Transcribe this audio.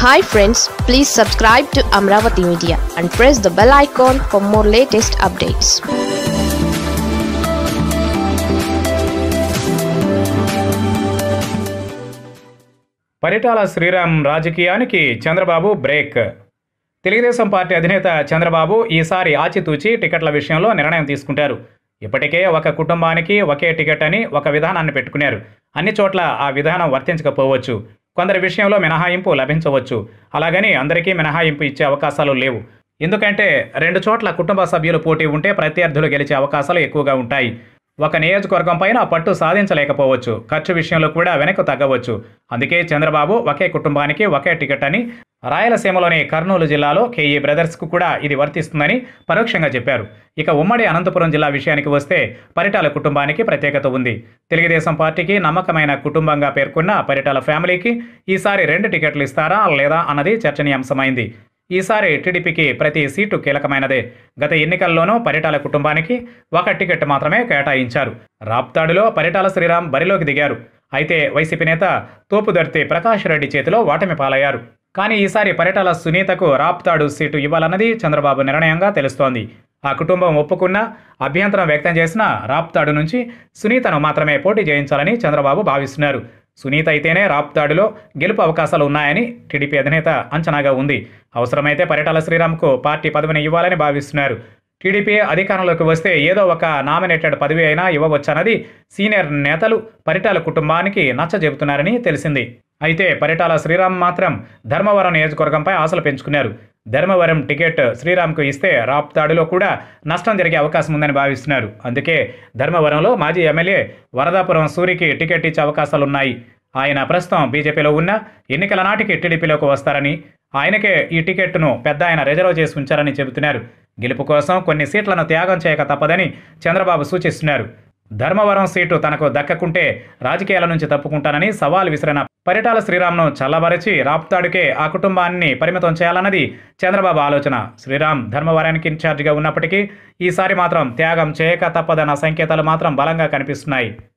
hi friends please subscribe to Amaravati media and press the bell icon for more latest updates Paritala Sriram రాజకీయానికి Chandrababu break Telugu Desam party అధినేత చంద్రబాబు ఈసారి ఆచితూచి టికెట్ల విషయంలో నిర్ణయం తీసుకుంటారు ఇప్పటికే ఒక కుటుంబానికి ఒకే టికెట్ అని ఒక విధానాన్ని పెట్టుకున్నారు అన్ని చోట్ల ఆ విధానం వర్తించకపోవచ్చు కొందరి విషయంలో మినహాయింపు లభించవచ్చు అలాగని అందరికీ మినహాయింపు ఇచ్చే అవకాశాలు లేవు ఎందుకంటే రెండు చోట్ల కుటుంబ సభ్యులు పోటీ ఉంటే ప్రత్యర్థులు గెలిచే అవకాశాలు ఎక్కువగా ఉంటాయి ఒక నియోజకవర్గం పైన పట్టు సాధించలేకపోవచ్చు ఖర్చు విషయంలో కూడా వెనక్కు తగ్గవచ్చు అందుకే చంద్రబాబు ఒకే కుటుంబానికి ఒకే టికెట్ అని రాయలసీమలోని కర్నూలు జిల్లాలో కేఈ బ్రదర్స్కు కూడా ఇది వర్తిస్తుందని పరోక్షంగా చెప్పారు ఇక ఉమ్మడి అనంతపురం జిల్లా విషయానికి వస్తే పరిటాల కుటుంబానికి ప్రత్యేకత ఉంది తెలుగుదేశం పార్టీకి నమ్మకమైన కుటుంబంగా పేర్కొన్న పరిటాల ఫ్యామిలీకి ఈసారి రెండు టికెట్లు ఇస్తారా లేదా అన్నది చర్చనీయాంశమైంది ఈసారి టీడీపీకి ప్రతి సీటు కీలకమైనదే గత ఎన్నికల్లోనూ పరిటాల కుటుంబానికి ఒక టికెట్ మాత్రమే కేటాయించారు రాప్తాడులో పరిటాల శ్రీరామ్ బరిలోకి దిగారు అయితే వైసీపీ నేత తోపుదర్తి ప్రకాష్ రెడ్డి చేతిలో ఓటమి పాలయ్యారు కానీ ఈసారి పరిటాల సునీతకు రాప్తాడు సీటు ఇవ్వాలన్నది చంద్రబాబు నిర్ణయంగా తెలుస్తోంది ఆ కుటుంబం ఒప్పుకున్నా అభ్యంతరం వ్యక్తం చేసిన రాప్తాడు నుంచి సునీతను మాత్రమే పోటీ చేయించాలని చంద్రబాబు భావిస్తున్నారు సునీత అయితేనే రాప్తాడులో గెలుపు అవకాశాలు ఉన్నాయని టీడీపీ అధినేత అంచనాగా ఉంది అవసరమైతే పరిటాల శ్రీరామ్కు పార్టీ పదవిని ఇవ్వాలని భావిస్తున్నారు టీడీపీ అధికారంలోకి వస్తే ఏదో ఒక నామినేటెడ్ పదవి అయినా ఇవ్వవచ్చన్నది సీనియర్ నేతలు పరిటాల కుటుంబానికి నచ్చ చెబుతున్నారని తెలిసింది అయితే పరిటాల శ్రీరామ్ మాత్రం ధర్మవరం నియోజకవర్గంపై ఆశలు పెంచుకున్నారు ధర్మవరం టికెట్ శ్రీరామ్కు ఇస్తే రాప్తాడులో కూడా నష్టం జరిగే అవకాశం ఉందని భావిస్తున్నారు అందుకే ధర్మవరంలో మాజీ ఎమ్మెల్యే వరదాపురం సూరికి టికెట్ ఇచ్చే అవకాశాలున్నాయి ఆయన ప్రస్తుతం బీజేపీలో ఉన్న ఎన్నికల నాటికి టీడీపీలోకి వస్తారని ఆయనకే ఈ టికెట్ను పెద్ద ఆయన రిజర్వ్ చేసి ఉంచారని చెబుతున్నారు గెలుపు కోసం కొన్ని సీట్లను త్యాగం చేయక తప్పదని చంద్రబాబు సూచిస్తున్నారు ధర్మవరం సీటు తనకు దక్కకుంటే రాజకీయాల నుంచి తప్పుకుంటానని సవాల్ విసిరిన పరిటాల శ్రీరామ్ను చల్లబరిచి రాప్తాడుకే ఆ కుటుంబాన్ని పరిమితం చేయాలన్నది చంద్రబాబు ఆలోచన శ్రీరామ్ ధర్మవరానికి ఇన్ఛార్జిగా ఉన్నప్పటికీ ఈసారి మాత్రం త్యాగం చేయక తప్పదన్న సంకేతాలు మాత్రం బలంగా కనిపిస్తున్నాయి